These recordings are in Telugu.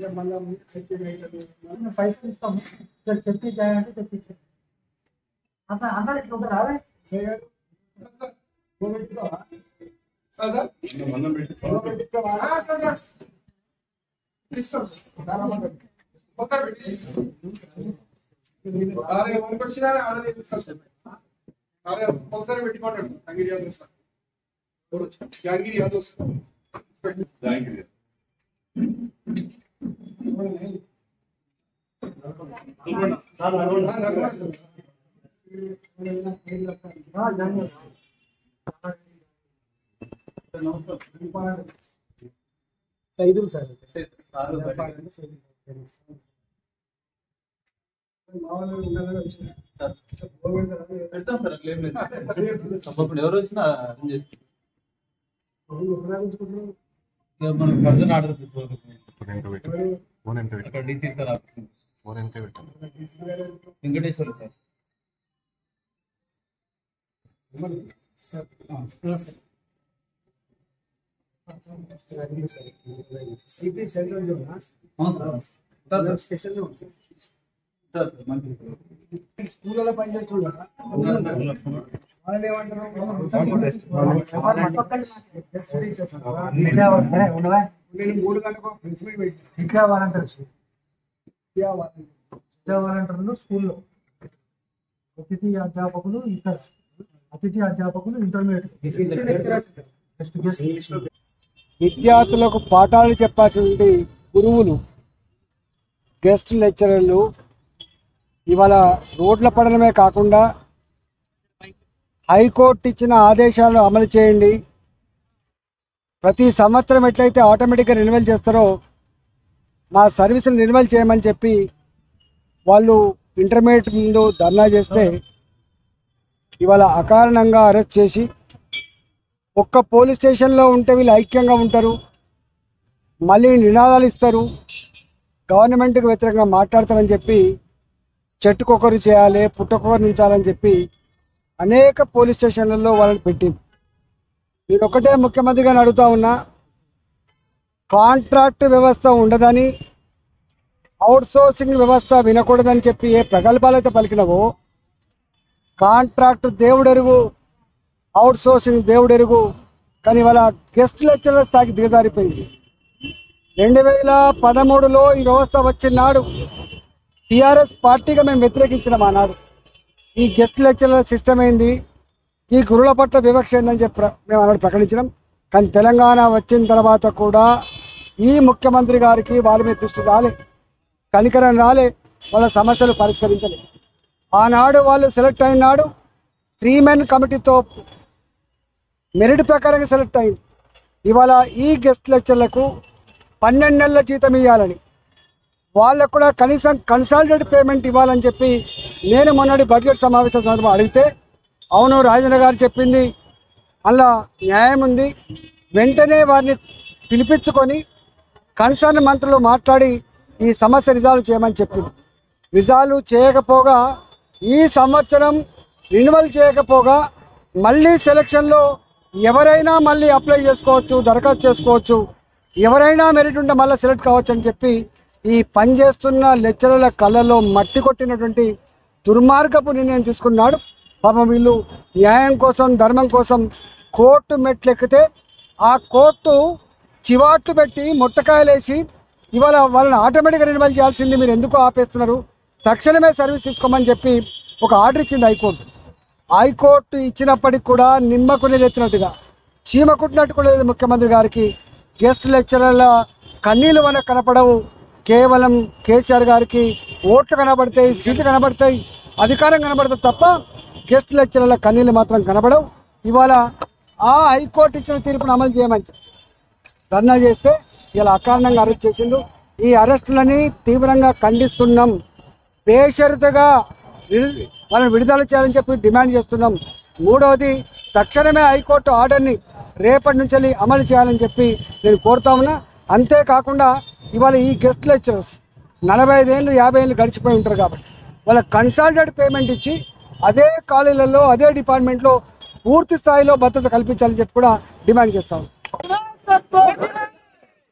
అంటే మళ్ళీ సెక్యూరిటీ మేము పైసలు ఇస్తాము ఇక్కడ చెప్పి చేయాలంటే తెప్పించాం అంత అందరు ఇట్లా ఉంటారు అవే ఒకసారి పెట్టుకోండి తంగిరి యాదవ్ సార్ జాంగిరి యాదవ్ సార్ ఐదు సార్ పెడతాం సార్ అట్లా ఏం లేదు అప్పుడు ఎవరు వచ్చినా అరేంజ్ చేస్తాం ఇక మనం ఫర్దర్ ఆర్డర్ అక్కడ DC sir office Venkateswara sir CP central zone అవును సార్ సార్ సార్ స్టేషన్ లో ఉంది సార్ సార్ మంచిది సార్ స్కూళ్ళలో పనిచేసి చూడాలా వాళ్ళు ఏమంటారు టెస్ట్ టీచర్స్ ఉండవా నేను మూడు గంటలకు ప్రిన్సిపల్ పెట్టి విద్యా వాలంటీర్స్ విద్యా వాలంటీర్లు స్కూల్లో అతిథి అధ్యాపకులు ఇక్కడ అతిథి అధ్యాపకులు ఇంటర్మీడియట్ నెక్స్ట్ గెస్ట్ విద్యార్థులకు పాఠాలు చెప్పాల్సినటువంటి గురువులు గెస్ట్ లెక్చరర్లు ఇవాళ రోడ్ల పడడమే కాకుండా హైకోర్టు ఇచ్చిన ఆదేశాలను అమలు చేయండి ప్రతి సంవత్సరం ఎట్లయితే ఆటోమేటిక్గా రెన్యువల్ చేస్తారో మా సర్వీసులు రెన్యువల్ చేయమని చెప్పి వాళ్ళు ఇంటర్మీడియట్ ముందు ధర్నా చేస్తే ఇవాళ అకారణంగా అరెస్ట్ చేసి ఒక్క పోలీస్ స్టేషన్లో ఉంటే వీళ్ళు ఐక్యంగా ఉంటారు మళ్ళీ నినాదాలు ఇస్తారు గవర్నమెంట్కి వ్యతిరేకంగా మాట్లాడతారని చెప్పి చెట్టుకొకరు చేయాలి పుట్టకొకరు ఉంచాలని చెప్పి అనేక పోలీస్ స్టేషన్లలో వాళ్ళని పెట్టింది నేను ఒకటే ముఖ్యమంత్రిగా అడుగుతా ఉన్నా కాంట్రాక్ట్ వ్యవస్థ ఉండదని అవుట్సోర్సింగ్ వ్యవస్థ వినకూడదని చెప్పి ఏ ప్రగల్భాలైతే పలికినవో కాంట్రాక్ట్ దేవుడెరుగు అవుట్ సోర్సింగ్ దేవుడెరుగు కానీ వాళ్ళ గెస్ట్ లెక్చరర్ స్థాయికి దిగజారిపోయింది రెండు వేల పదమూడులో ఈ వ్యవస్థ వచ్చినాడు టీఆర్ఎస్ పార్టీగా మేము వ్యతిరేకించినాం ఆనాడు ఈ గెస్ట్ లెక్చరర్ సిస్టమ్ ఏంది ఈ గురువుల పట్ల వివక్ష ఏందని చెప్పి ప్ర- మేము ఆనాడు ప్రకటించినాం కానీ తెలంగాణ వచ్చిన తర్వాత కూడా ఈ ముఖ్యమంత్రి గారికి వాళ్ళ మీద దృష్టి రాలే కనికరం రాలే వాళ్ళ సమస్యలు పరిష్కరించలే ఆనాడు వాళ్ళు సెలెక్ట్ అయినాడు త్రీ మెన్ కమిటీతో మెరిట్ ప్రకారంగా సెలెక్ట్ అయింది ఇవాళ ఈ గెస్ట్ లెక్చర్లకు పన్నెండు నెలల జీతం ఇవ్వాలని వాళ్ళకు కూడా కనీసం కన్సాలిడేట్ పేమెంట్ ఇవ్వాలని చెప్పి నేను మొన్నటి బడ్జెట్ సమావేశం సందర్భంగా అడిగితే అవును రాజేంద్ర గారు చెప్పింది అలా న్యాయం ఉంది వెంటనే వారిని పిలిపించుకొని కన్సర్న్ మంత్రులు మాట్లాడి ఈ సమస్య రిజాల్వ్ చేయమని చెప్పింది రిజాల్వ్ చేయకపోగా ఈ సంవత్సరం రినివల్ చేయకపోగా మళ్ళీ సెలక్షన్లో ఎవరైనా మళ్ళీ అప్లై చేసుకోవచ్చు దరఖాస్తు చేసుకోవచ్చు ఎవరైనా మెరిట్ ఉంటే మళ్ళీ సెలెక్ట్ కావచ్చు అని చెప్పి ఈ పనిచేస్తున్న లెక్చరర్ల కళ్ళలో మట్టి కొట్టినటువంటి దుర్మార్గపు నిర్ణయం తీసుకున్నాడు పాపం వీళ్ళు న్యాయం కోసం ధర్మం కోసం కోర్టు మెట్లెక్కితే ఆ కోర్టు చివాట్లు పెట్టి ముట్టకాయలేసి ఇవాళ వాళ్ళని ఆటోమేటిక్గా రెన్యువల్ చేయాల్సింది మీరు ఎందుకు ఆపేస్తున్నారు తక్షణమే సర్వీస్ తీసుకోమని చెప్పి ఒక ఆర్డర్ ఇచ్చింది హైకోర్టు హైకోర్టు ఇచ్చినప్పటికి కూడా నిమ్మకు నీరెత్తినట్టుగా చీమ కుట్టినట్టు కూడా లేదు ముఖ్యమంత్రి గారికి గెస్ట్ లెక్చరర్ల కన్నీళ్ళు మనకు కనపడవు కేవలం కేసీఆర్ గారికి ఓట్లు కనబడతాయి సీట్లు కనబడతాయి అధికారం కనబడుతుంది తప్ప గెస్ట్ లెక్చరర్ల కన్నీళ్ళు మాత్రం కనబడవు ఇవాళ ఆ హైకోర్టు ఇచ్చిన తీర్పును అమలు చేయమని చెప్పి ధర్నా చేస్తే ఇలా అకారణంగా అరెస్ట్ చేసిండు ఈ అరెస్టులని తీవ్రంగా ఖండిస్తున్నాం బేషరతుగా విడు- వాళ్ళని విడుదల చేయాలని చెప్పి డిమాండ్ చేస్తున్నాం మూడవది తక్షణమే హైకోర్టు ఆర్డర్ని రేపటి నుంచి అమలు చేయాలని చెప్పి నేను కోరుతా ఉన్నా అంతేకాకుండా ఇవాళ ఈ గెస్ట్ లెక్చరర్స్ నలభై ఐదేళ్ళు యాభై ఏళ్ళు గడిచిపోయి ఉంటారు కాబట్టి వాళ్ళ కన్సల్టెడ్ పేమెంట్ ఇచ్చి అదే కాలేజీలలో అదే డిపార్ట్మెంట్లో పూర్తి స్థాయిలో భద్రత కల్పించాలని చెప్పి కూడా డిమాండ్ చేస్తాం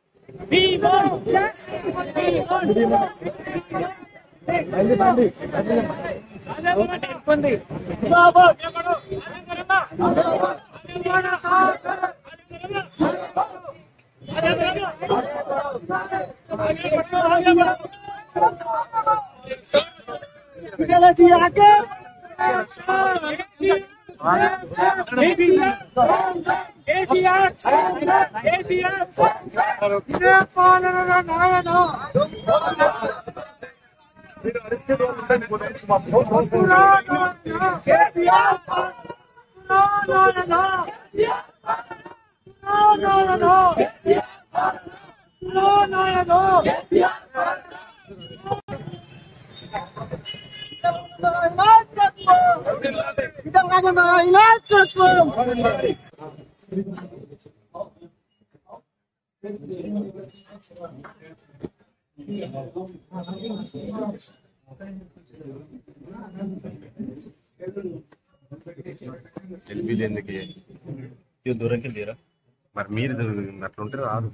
సెల్ఫీలు ఎందుకు ఇది దూరంకి తీరా మరి మీరు అట్లుంటే రాదు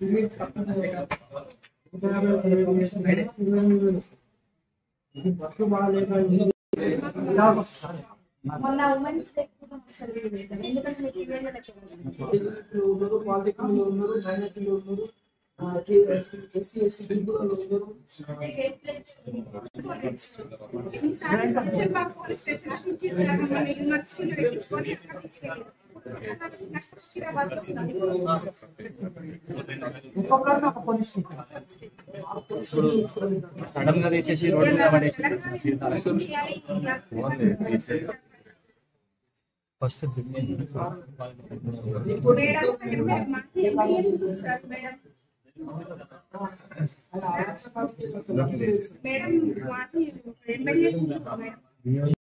మొన్న ఉమెన్స్ డే కూడా సర్వే చేశాను ఎందుకంటే మీకు ఈవెంట్ లెక్క ఉన్నారు పాలిటెక్నిక్ ఉన్నారు మైనార్టీలు ఉన్నారు ఎస్సీ ఎస్సీ గిరిపురాలు ఉన్నారు ఒక్కొక్కరిని ఒక పొజిషన్ సడన్ గా తీసేసి రోడ్డు మీద పడేసి ఓన్లీ తీసే first madam madam MLA madam